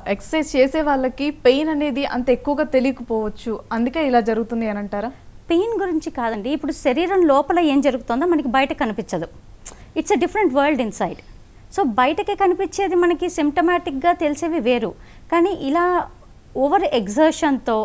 Exercise చేసే వాళ్ళకి pain అనేది అంత ఎక్కువగా తెలియకపోవచ్చు అందుకే ఇలా జరుగుతుంది అని అంటారా పెయిన్ గురించి కాదండి ఇప్పుడు శరీరం లోపల ఏం జరుగుతుందో మనకి బయట కనిపించదు it's a different world inside so బయటకి కనిపించేది మనకి సిమ్టమాటిక్గా తెలిసేవి వేరు కానీ ఇలా ఓవర్ ఎగ్జర్షన్తో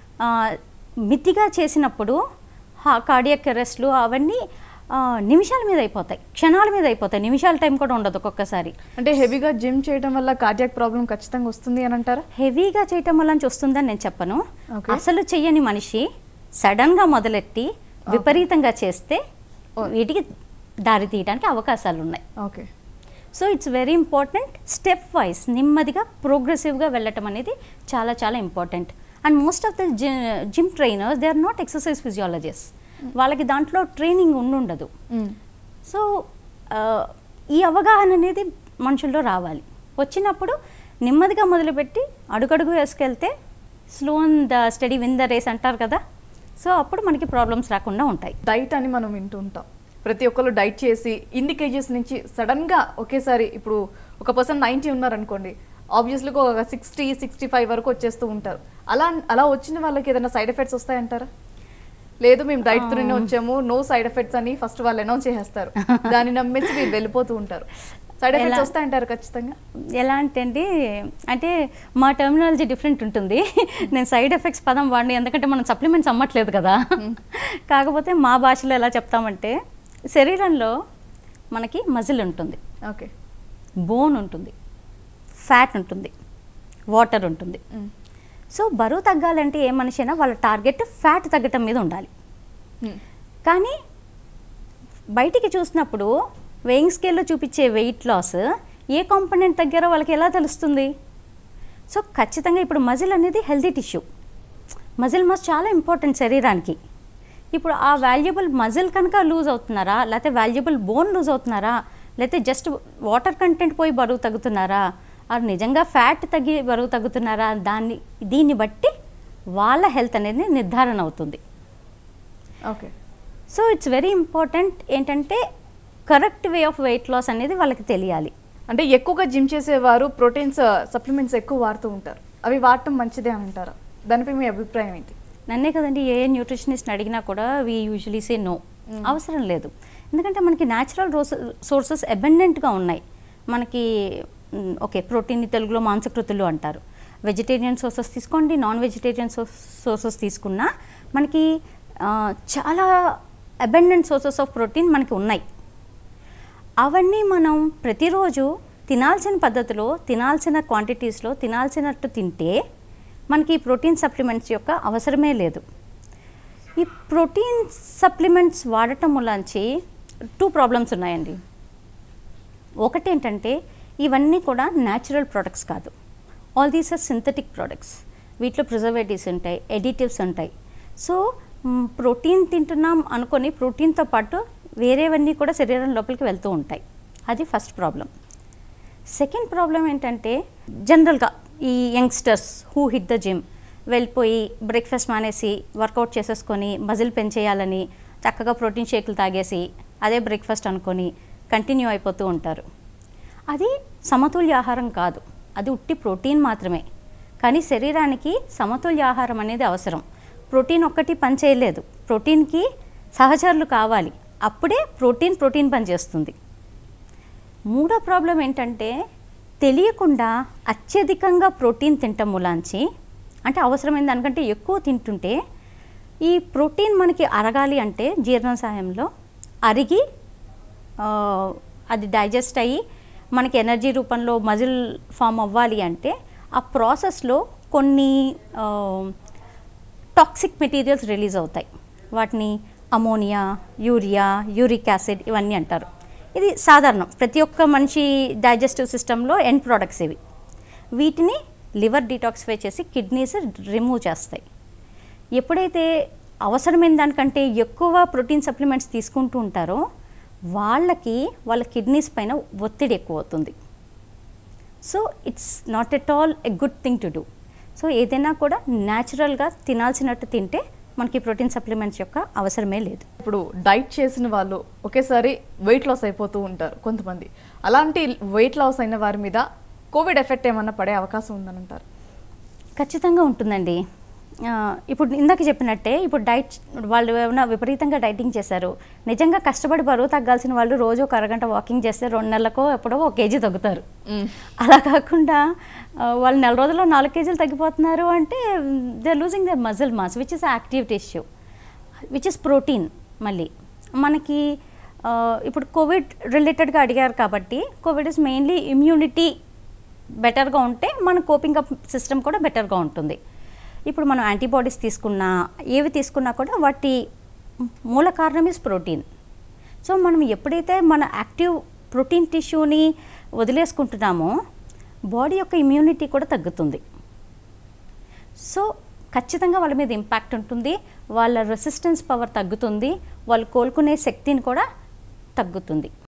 మితిగా చేసినప్పుడు కార్డియక్ అరెస్ట్లు అవన్నీ ఆ, నిమిషాల మీద అయిపోతాయి క్షణాల మీద అయిపోతాయి నిమిషాల టైం కూడా ఉండదు ఒక్కొక్కసారి అంటే హెవీగా జిమ్ చేయడం వల్ల కార్డియాక్ ప్రాబ్లం ఖచ్చితంగా వస్తుంది అని అంటారా హెవీగా చేయటం వల్ల నుంచి వస్తుందని నేను చెప్పను Okay. అసలు చెయ్యని మనిషి సడన్గా మొదలెట్టి విపరీతంగా చేస్తే వీటికి దారి తీయడానికి అవకాశాలు ఉన్నాయి okay so it's very important step wise నెమ్మదిగా ప్రోగ్రెసివ్గా వెళ్ళటం అనేది చాలా చాలా important and most of the gym trainers they are not exercise physiologist వాళ్ళకి దాంట్లో ట్రైనింగ్ ఉండుండదు సో ఆ, ఈ అవగాహన అనేది మనుషుల్లో రావాలి వచ్చినప్పుడు నెమ్మదిగా మొదలుపెట్టి అడుగడుగు వేసుకెళ్తే slow the steady win the race అంటారు కదా సో అప్పుడు మనకి ప్రాబ్లమ్స్ రాకుండా ఉంటాయి డైట్ అని మనం వింటూ ఉంటాం ప్రతి ఒక్కరు డైట్ చేసి ఇన్ని కేజెస్ నుంచి సడన్ గా ఒకేసారి ఇప్పుడు ఒక పర్సన్ నైంటీ ఉన్నారనుకోండి ఆబ్వియస్లీ ఒక సిక్స్టీ సిక్స్టీ ఫైవ్ వరకు వచ్చేస్తూ ఉంటారు అలా అలా వచ్చిన వాళ్ళకి ఏదైనా సైడ్ ఎఫెక్ట్స్ వస్తాయంటారా లేదు మేము డైట్ తోనే వచ్చాము నో సైడ్ ఎఫెక్ట్స్ అని ఫస్ట్ వాళ్ళు అనౌన్స్ చేసేస్తారు దాన్ని నమ్మేసి మీరు వెళ్ళిపోతూ ఉంటారు సైడ్ ఎఫెక్ట్స్ ఎలా? వస్తాయంటారు ఖచ్చితంగా ఎలా అంటే అండి అంటే మా టర్మినాలజీ డిఫరెంట్ ఉంటుంది నేను సైడ్ ఎఫెక్ట్స్ పదం వాడిని ఎందుకంటే మనం సప్లిమెంట్స్ అమ్మట్లేదు కదా కాకపోతే మా భాషలో ఎలా చెప్తామంటే శరీరంలో మనకి మజిల్ ఉంటుంది ఓకే బోన్ ఉంటుంది ఫ్యాట్ ఉంటుంది వాటర్ ఉంటుంది సో బరువు తగ్గాలంటే ఏ మనిషి అయినా వాళ్ళ టార్గెట్ ఫ్యాట్ తగ్గటం మీద ఉండాలి కానీ బయటికి చూసినప్పుడు వెయింగ్ స్కేల్లో చూపించే వెయిట్ లాస్ ఏ కాంపనెంట్ తగ్గారో వాళ్ళకి ఎలా తెలుస్తుంది సో ఖచ్చితంగా ఇప్పుడు మజిల్ అనేది హెల్తీ టిష్యూ మజిల్ మస్ చాలా ఇంపార్టెంట్ శరీరానికి ఇప్పుడు ఆ వాల్యుబుల్ మజిల్ కనుక లూజ్ అవుతున్నారా లేకపోతే వాల్యుబుల్ బోన్ లూజ్ అవుతున్నారా లేకపోతే జస్ట్ వాటర్ కంటెంట్ పోయి బరువు తగ్గుతున్నారా ఆర్ నిజంగా ఫ్యాట్ తగ్గి బరువు తగ్గుతున్నారా దాన్ని దీన్ని బట్టి వాళ్ళ హెల్త్ అనేది నిర్ధారణ అవుతుంది okay so it's very important ఏంటంటే correct way of weight loss అనేది వాళ్ళకి తెలియాలి అంటే ఎక్కువగా జిమ్ చేసేవారు ప్రోటీన్స్ సప్లిమెంట్స్ ఎక్కువ వాడుతూ ఉంటారు అవి వాడటం మంచిదే అని అంటారా దానిపై మీ అభిప్రాయం ఏంటి నన్నే కదండి ఏ న్యూట్రిషనిస్ట్ అడిగినా కూడా వీ యూజువలీ సే నో అవసరం లేదు ఎందుకంటే మనకి న్యాచురల్ సోర్సెస్ అబెండెంట్గా ఉన్నాయి మనకి ఓకే ప్రోటీన్ తెలుగులో మాంసకృతులు అంటారు వెజిటేరియన్ సోర్సెస్ తీసుకోండి నాన్ వెజిటేరియన్ సోర్సెస్ తీసుకున్నా మనకి ఆ, చాలా అబెండెంట్ సోర్సెస్ ఆఫ్ ప్రోటీన్ మనకి ఉన్నాయి అవన్నీ మనం ప్రతిరోజు తినాల్సిన పద్ధతిలో తినాల్సిన క్వాంటిటీస్లో తినాల్సినట్టు తింటే మనకి ప్రోటీన్ సప్లిమెంట్స్ యొక్క అవసరమే లేదు ఈ ప్రోటీన్ సప్లిమెంట్స్ వాడటం వల్లంచి టూ ప్రాబ్లమ్స్ ఉన్నాయండి ఒకటి ఏంటంటే ఇవన్నీ కూడా న్యాచురల్ ప్రొడక్ట్స్ కాదు all these are synthetic products వీటిలో ప్రిజర్వేటివ్స్ ఉంటాయి ఎడిటివ్స్ ఉంటాయి సో ప్రోటీన్ తింటున్నాం అనుకొని ప్రోటీన్తో పాటు వేరేవన్నీ కూడా శరీరం లోపలికి వెళ్తూ ఉంటాయి అది ఫస్ట్ ప్రాబ్లం సెకండ్ ప్రాబ్లం ఏంటంటే జనరల్గా ఈ youngsters who hit the gym వెళ్ళిపోయి బ్రేక్ఫాస్ట్ మానేసి వర్కౌట్ చేసేసుకొని మజిల్ పెంచేయాలని చక్కగా ప్రోటీన్ షేకులు తాగేసి అదే బ్రేక్ఫాస్ట్ అనుకొని కంటిన్యూ అయిపోతూ ఉంటారు అది సమతుల్య ఆహారం కాదు అది ఉట్టి ప్రోటీన్ మాత్రమే కానీ శరీరానికి సమతుల్య ఆహారం అనేది అవసరం ప్రోటీన్ ఒక్కటి పని చేయలేదు ప్రోటీన్కి సహచరులు కావాలి అప్పుడే ప్రోటీన్ ప్రోటీన్ పనిచేస్తుంది మూడో ప్రాబ్లం ఏంటంటే తెలియకుండా అత్యధికంగా ప్రోటీన్ తినటం మూలాంచి అంటే అవసరమైన దానికంటే ఎక్కువ తింటుంటే ఈ ప్రోటీన్ మనకి అరగాలి అంటే జీర్ణశయంలో అరిగి ఆ, అది డైజెస్ట్ అయ్యి మనకి ఎనర్జీ రూపంలో మజిల్ ఫామ్ అవ్వాలి అంటే ఆ ప్రాసెస్లో కొన్ని టాక్సిక్ మెటీరియల్స్ రిలీజ్ అవుతాయి వాటిని అమోనియా యూరియా యూరిక్ యాసిడ్ ఇవన్నీ అంటారు ఇది సాధారణం ప్రతి ఒక్క మనిషి డైజెస్టివ్ సిస్టంలో ఎండ్ ప్రోడక్ట్స్ ఇవి వీటిని లివర్ డీటాక్సిఫై చేసి కిడ్నీస్ రిమూవ్ చేస్తాయి ఎప్పుడైతే అవసరమైన దానికంటే ఎక్కువ ప్రోటీన్ సప్లిమెంట్స్ తీసుకుంటూ ఉంటారో వాళ్ళకి వాళ్ళ కిడ్నీస్ పైన ఒత్తిడి ఎక్కువ అవుతుంది so it's not at all a good thing to do so ఏదైనా కూడా న్యాచురల్గా తినాల్సినట్టు తింటే మనకి ప్రోటీన్ సప్లిమెంట్స్ యొక్క అవసరమే లేదు ఇప్పుడు డైట్ చేసిన వాళ్ళు ఒకేసారి వెయిట్ లాస్ అయిపోతూ ఉంటారు కొంతమంది అలాంటి వెయిట్ లాస్ అయిన వారి మీద కోవిడ్ ఎఫెక్ట్ ఏమన్నా పడే అవకాశం ఉందని అంటారు ఖచ్చితంగా ఉంటుందండి ఆ, ఇప్పుడు ఇందాక చెప్పినట్టే ఇప్పుడు డైట్ వాళ్ళు ఏమైనా విపరీతంగా డైటింగ్ చేశారు నిజంగా కష్టపడి బరువు తగ్గాల్సిన వాళ్ళు రోజు ఒక అరగంట వాకింగ్ చేస్తే రెండు నెలలకో ఎప్పుడో ఒక కేజీ తగ్గుతారు అలా కాకుండా ఆ, వాళ్ళు నెల రోజుల్లో నాలుగు కేజీలు తగ్గిపోతున్నారు అంటే they losing their muscle mass which is active tissue which is protein మళ్ళీ మనకి ఆ, ఇప్పుడు కోవిడ్ రిలేటెడ్గా అడిగారు కాబట్టి కోవిడ్ ఇస్ మెయిన్లీ ఇమ్యూనిటీ బెటర్గా ఉంటే మన కోపింగ్ అప్ సిస్టమ్ కూడా బెటర్గా ఉంటుంది ఇప్పుడు మనం యాంటీబాడీస్ తీసుకున్నా ఏవి తీసుకున్నా కూడా వాటి మూల కారణం ఇస్ ప్రోటీన్ సో మనం ఎప్పుడైతే మన యాక్టివ్ ప్రోటీన్ టిష్యూని వదిలేసుకుంటున్నామో బాడీ యొక్క ఇమ్యూనిటీ కూడా తగ్గుతుంది సో ఖచ్చితంగా వాళ్ళ మీద ఇంపాక్ట్ ఉంటుంది వాళ్ళ రెసిస్టెన్స్ పవర్ తగ్గుతుంది వాళ్ళు కోలుకునే శక్తిని కూడా తగ్గుతుంది